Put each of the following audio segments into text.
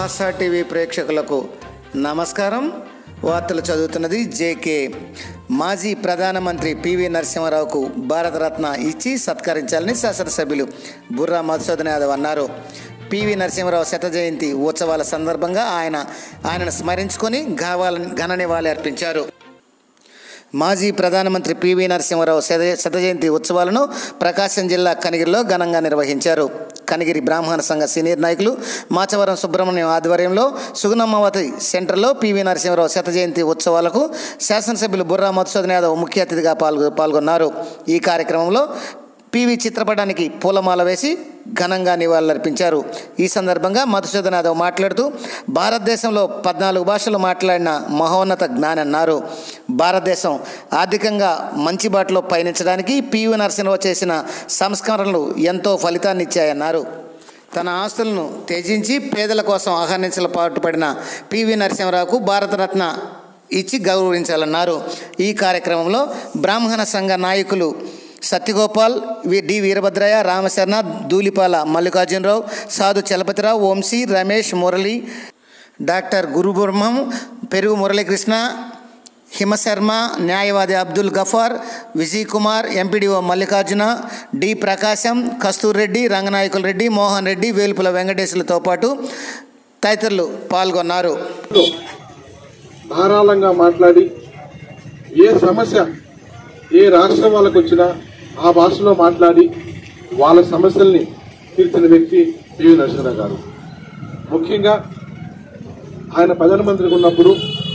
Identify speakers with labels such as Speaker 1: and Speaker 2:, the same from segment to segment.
Speaker 1: భాషా టీవీ ప్రేక్షకులకు నమస్కారం వార్తలు చదువుతున్నది జేకే మాజీ ప్రధానమంత్రి పివి నరసింహారావుకు భారతరత్న ఇచ్చి సత్కరించాలని శాసనసభ్యులు బుర్రా మధుసూదన్ యాదవ్ అన్నారు పివి నరసింహారావు శత జయంతి ఉత్సవాల సందర్భంగా ఆయన ఆయనను స్మరించుకొని ఘావాల ఘన నివాళి అర్పించారు మాజీ ప్రధానమంత్రి పివి నరసింహారావు శత శత జయంతి ఉత్సవాలను ప్రకాశం జిల్లా కనిగిరిలో ఘనంగా నిర్వహించారు కనిగిరి బ్రాహ్మణ సంఘ సీనియర్ నాయకులు మాచవరం సుబ్రహ్మణ్యం ఆధ్వర్యంలో సుగుణమ్మవతి సెంటర్లో పివి నరసింహారావు శత జయంతి ఉత్సవాలకు శాసనసభ్యులు బుర్రా మధుసూదన్ యాదవ్ ముఖ్య అతిథిగా పాల్గొ పాల్గొన్నారు ఈ కార్యక్రమంలో పివి చిత్రపటానికి పూలమాల వేసి ఘనంగా నివాళులర్పించారు ఈ సందర్భంగా మధుసూదన్ యాదవ్ మాట్లాడుతూ భారతదేశంలో పద్నాలుగు భాషలు మాట్లాడిన మహోన్నత జ్ఞాని అన్నారు భారతదేశం ఆర్థికంగా మంచి బాటలో పయనించడానికి పివి నరసింహరావు చేసిన సంస్కరణలు ఎంతో ఫలితాన్ని ఇచ్చాయన్నారు తన ఆస్తులను త్యజించి పేదల కోసం అహర్నిశలు పాటుపడిన పివి నరసింహరావుకు భారతరత్న ఇచ్చి గౌరవించాలన్నారు ఈ కార్యక్రమంలో బ్రాహ్మణ సంఘ నాయకులు Satyagopal V D Veerabhadraiah Ramasarana Dhulipala Mallikarjunarao Sadhu Chalapatirao Vamsi Ramesh Murali doctor Gurubrahmam Perugu Muralikrishna Himasarma న్యాయవాది అబ్దుల్ గఫార్ విజయ్ కుమార్ ఎంపీడీఓ మల్లికార్జున డి ప్రకాశం కస్తూర్ రెడ్డి రంగనాయకుల రెడ్డి మోహన్ రెడ్డి వేలుపుల వెంకటేశ్వరులతో పాటు తదితరులు పాల్గొన్నారు
Speaker 2: ధారాళంగా మాట్లాడి ఏ సమస్య ఏ రాష్ట్రం వాళ్ళకు వచ్చినా ఆ భాషలో మాట్లాడి వాళ్ళ సమస్యల్ని తీర్చిన వ్యక్తి పివి నరసింహరావు గారు ముఖ్యంగా ఆయన ప్రధానమంత్రిగా ఉన్నప్పుడు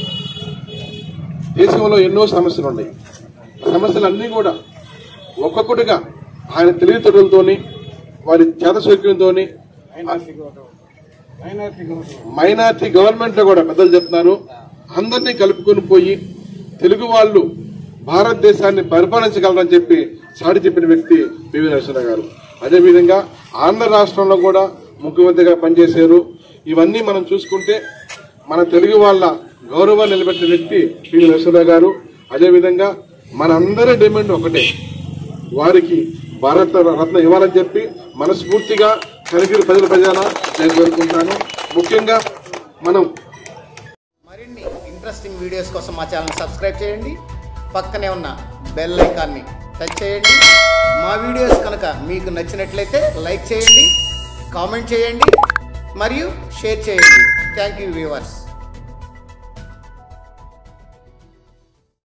Speaker 2: దేశంలో ఎన్నో సమస్యలు ఉన్నాయి సమస్యలన్నీ కూడా ఒక్కొక్కటిగా ఆయన తెలివితేటలతోని వారి చేతశౌక్యంతోని మైనార్టీ గవర్నమెంట్ లో కూడా పెద్దలు చెప్తున్నారు అందరినీ కలుపుకొని పోయి తెలుగు వాళ్ళు భారతదేశాన్ని పరిపాలించగలరని చెప్పి చాటి చెప్పిన వ్యక్తి పివి నరసింహరావు గారు అదేవిధంగా ఆంధ్ర రాష్ట్రంలో కూడా ముఖ్యమంత్రిగా పనిచేశారు ఇవన్నీ మనం చూసుకుంటే మన తెలుగు వాళ్ళ గౌరవాన్ని నిలబెట్టిన వ్యక్తి పివి నరసింహరావు గారు అదేవిధంగా మనందరి డిమాండ్ ఒకటే వారికి భారత రత్న ఇవ్వాలని చెప్పి మనస్ఫూర్తిగా కనిగిరి ప్రజల ప్రజల నేను కోరుకుంటాను ముఖ్యంగా మనం
Speaker 1: మరిన్ని ఇంట్రెస్టింగ్ వీడియోస్ కోసం మా ఛానల్ సబ్స్క్రైబ్ చేయండి పక్కనే ఉన్న బెల్ ఐకాన్ని టచ్ చేయండి మా వీడియోస్ కనుక మీకు నచ్చినట్లయితే లైక్ చేయండి కామెంట్ చేయండి మరియు షేర్ చేయండి థ్యాంక్ యూ వ్యూవర్స్